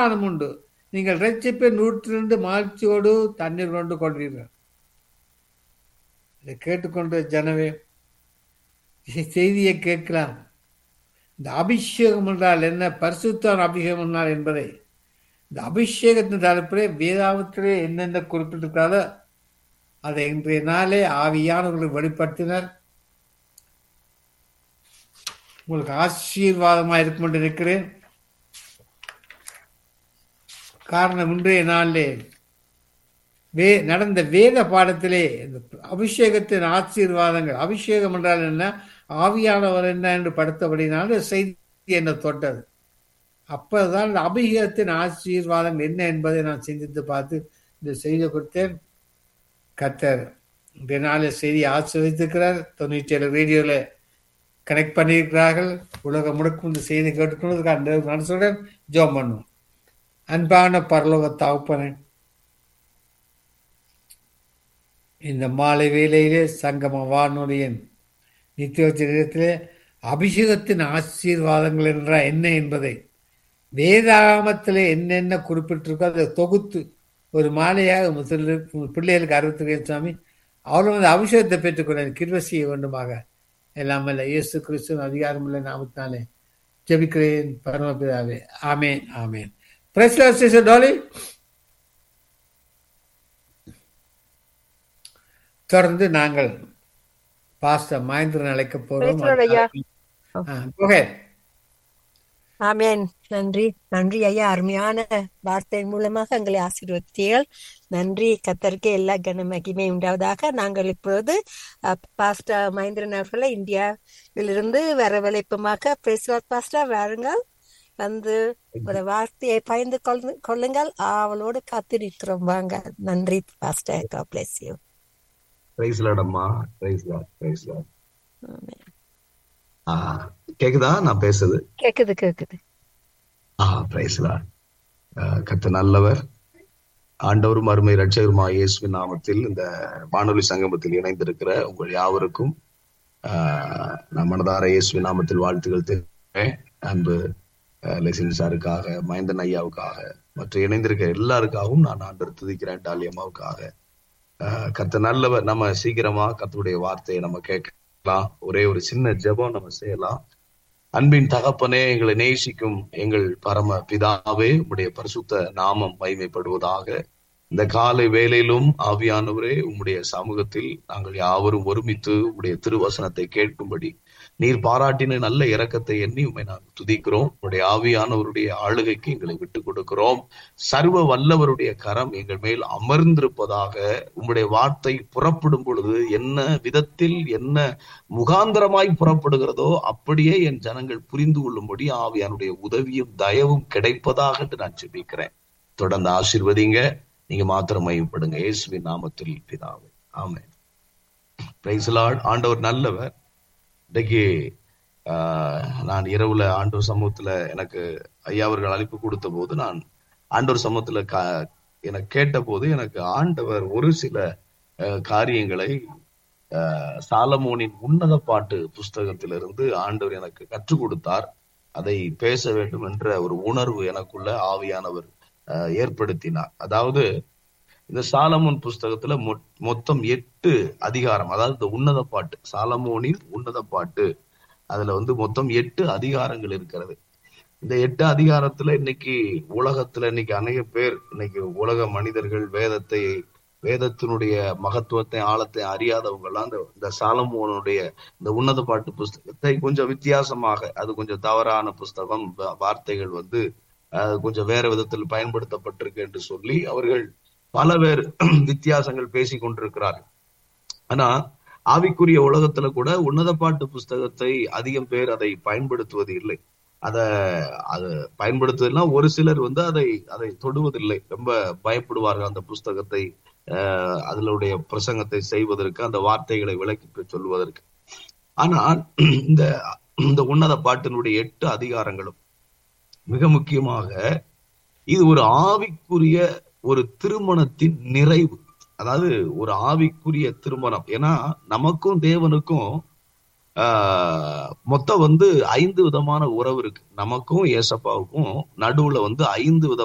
சமாதானம் உண்டு நீங்கள் ரட்சிப்பை நூற்றிரண்டு மகிழ்ச்சியோடு தண்ணீர் கொண்டு கொள்வீர்கள் இதை கேட்டுக்கொண்ட ஜனவே செய்தியை கேட்கலாம் இந்த அபிஷேகம் என்றால் என்ன பரிசுத்தான் அபிஷேகம் என்றால் என்பதை இந்த அபிஷேகத்தின் தலைப்பிலே வேதாவத்திலே என்னென்ன குறிப்பிட்டிருக்காரோ அதை இன்றைய நாளே ஆவியானவர்கள் வெளிப்படுத்தினர் உங்களுக்கு ஆசீர்வாதமாக இருக்கும் என்று இருக்கிறேன் காரணம் இன்றைய நாளிலே வே நடந்த வேத பாடத்திலே இந்த அபிஷேகத்தின் ஆசீர்வாதங்கள் அபிஷேகம் என்றால் என்ன ஆவியானவர் என்ன என்று படுத்தபடினால செய்தி என்ன தொட்டது அப்பதான் இந்த அபிஷேகத்தின் ஆசீர்வாதங்கள் என்ன என்பதை நான் சிந்தித்து பார்த்து இந்த செய்தி கொடுத்தேன் கத்தர் இந்த நாளில் செய்தி ஆசிர்வதித்திருக்கிறார் தொண்ணூற்றி ஏழு ரேடியோவில் கனெக்ட் பண்ணியிருக்கிறார்கள் உலகம் முழுக்கும் இந்த செய்தி கேட்டுக்கொண்டதுக்காக நான் சொல்றேன் ஜோம் பண்ணுவோம் அன்பான பரலோக தகப்பனே இந்த மாலை வேளையிலே சங்கம வானொலியின் நித்தியோச்சரிடத்திலே அபிஷேகத்தின் ஆசீர்வாதங்கள் என்றால் என்ன என்பதை வேதாகமத்திலே என்னென்ன குறிப்பிட்டிருக்கோ அதை தொகுத்து ஒரு மாலையாக முதலில் பிள்ளைகளுக்கு அறிவித்திருக்கேன் சுவாமி அவளும் அந்த அபிஷேகத்தை பெற்றுக்கொள்ள கிருவ செய்ய வேண்டுமாக எல்லாம் அல்ல இயேசு கிறிஸ்துவ அதிகாரமுள்ள நாமத்தினாலே ஜெபிக்கிறேன் பரமபிதாவே ஆமேன் ஆமேன் பிரஸ் டோலி தொடர்ந்து நாங்கள் பாஸ்டர் மகேந்திரன் அழைக்க போறோம் ஓகே ஆமேன் நன்றி நன்றி ஐயா அருமையான வார்த்தை மூலமாக எங்களை ஆசீர்வதித்தீர்கள் நன்றி கத்தருக்கு எல்லா கன மகிமை உண்டாவதாக நாங்கள் இப்பொழுது பாஸ்டர் மகேந்திரன் அவர்களை இந்தியாவிலிருந்து வரவழைப்புமாக பேசுவார் பாஸ்டர் வாருங்கள் வந்து ஒரு வார்த்தையை பயந்து கொள்ளுங்கள் அவளோடு காத்து நிற்கிறோம் வாங்க நன்றி pastor God bless you praise லாடம்மா பிரைஸ் லாட் பிரைஸ் லாட் கேக்குதா நான் பேசுறது கேக்குது கேக்குது ஆ பிரைஸ் லாட் கத்த நல்லவர் ஆண்டவரும் அருமை ரட்சகருமா இயேசுவின் நாமத்தில் இந்த வானொலி சங்கமத்தில் இணைந்திருக்கிற உங்கள் யாவருக்கும் நான் மனதார இயேசுவின் நாமத்தில் வாழ்த்துக்கள் தெரிவிக்கிறேன் அன்பு லெசின் சாருக்காக மயந்தன் ஐயாவுக்காக மற்ற இணைந்திருக்கிற எல்லாருக்காகவும் நான் ஆண்டவர் துதிக்கிறேன் டாலி அம்மாவுக்காக கத்த நல்லவர் நம்ம சீக்கிரமா கத்துடைய வார்த்தையை நம்ம கேட்கலாம் ஒரே ஒரு சின்ன ஜெபம் நம்ம செய்யலாம் அன்பின் தகப்பனே எங்களை நேசிக்கும் எங்கள் பரம பிதாவே உடைய பரிசுத்த நாமம் மகிமைப்படுவதாக இந்த காலை வேலையிலும் ஆவியானவரே உம்முடைய சமூகத்தில் நாங்கள் யாவரும் ஒருமித்து உடைய திருவசனத்தை கேட்கும்படி நீர் பாராட்டின நல்ல இரக்கத்தை எண்ணி உண்மை நாங்கள் துதிக்கிறோம் உடைய ஆவியானவருடைய ஆளுகைக்கு எங்களை விட்டுக் கொடுக்கிறோம் சர்வ வல்லவருடைய கரம் எங்கள் மேல் அமர்ந்திருப்பதாக உம்முடைய வார்த்தை புறப்படும் பொழுது என்ன விதத்தில் என்ன முகாந்திரமாய் புறப்படுகிறதோ அப்படியே என் ஜனங்கள் புரிந்து கொள்ளும்படி ஆவியானுடைய உதவியும் தயவும் கிடைப்பதாக நான் ஜெபிக்கிறேன் தொடர்ந்து ஆசிர்வதிங்க நீங்க மாத்திரம் மையப்படுங்க இயேசுவின் நாமத்தில் பிதாவே ஆமே ஆண்டவர் நல்லவர் இன்றைக்கு நான் இரவுல ஆண்டவர் சமூகத்துல எனக்கு ஐயா அவர்கள் அழைப்பு கொடுத்த போது நான் ஆண்டவர் சமூகத்துல கா எனக்கு கேட்ட போது எனக்கு ஆண்டவர் ஒரு சில காரியங்களை சாலமோனின் உன்னத பாட்டு புஸ்தகத்திலிருந்து ஆண்டவர் எனக்கு கற்றுக் கொடுத்தார் அதை பேச வேண்டும் என்ற ஒரு உணர்வு எனக்குள்ள ஆவியானவர் ஏற்படுத்தினார் அதாவது இந்த சாலமோன் புஸ்தகத்துல மொத்தம் எட்டு அதிகாரம் அதாவது இந்த உன்னத பாட்டு சாலமோனின் உன்னத பாட்டு அதுல வந்து மொத்தம் எட்டு அதிகாரங்கள் இருக்கிறது இந்த எட்டு அதிகாரத்துல இன்னைக்கு உலகத்துல இன்னைக்கு அநேக பேர் இன்னைக்கு உலக மனிதர்கள் வேதத்தை வேதத்தினுடைய மகத்துவத்தை ஆழத்தை அறியாதவங்க எல்லாம் இந்த இந்த சாலமோனுடைய இந்த உன்னத பாட்டு புஸ்தகத்தை கொஞ்சம் வித்தியாசமாக அது கொஞ்சம் தவறான புஸ்தகம் வார்த்தைகள் வந்து கொஞ்சம் வேற விதத்தில் பயன்படுத்தப்பட்டிருக்கு என்று சொல்லி அவர்கள் பல பேர் வித்தியாசங்கள் பேசி கொண்டிருக்கிறார்கள் ஆனா ஆவிக்குரிய உலகத்துல கூட உன்னத பாட்டு புஸ்தகத்தை அதிகம் பேர் அதை பயன்படுத்துவது இல்லை அத அது பயன்படுத்துவதுனா ஒரு சிலர் வந்து அதை அதை தொடுவதில்லை ரொம்ப பயப்படுவார்கள் அந்த புஸ்தகத்தை அஹ் அதனுடைய பிரசங்கத்தை செய்வதற்கு அந்த வார்த்தைகளை விளக்கி சொல்வதற்கு ஆனால் இந்த இந்த உன்னத பாட்டினுடைய எட்டு அதிகாரங்களும் மிக முக்கியமாக இது ஒரு ஆவிக்குரிய ஒரு திருமணத்தின் நிறைவு அதாவது ஒரு ஆவிக்குரிய திருமணம் ஏன்னா நமக்கும் தேவனுக்கும் ஆஹ் மொத்தம் வந்து ஐந்து விதமான உறவு இருக்கு நமக்கும் ஏசப்பாவுக்கும் நடுவுல வந்து ஐந்து விதமான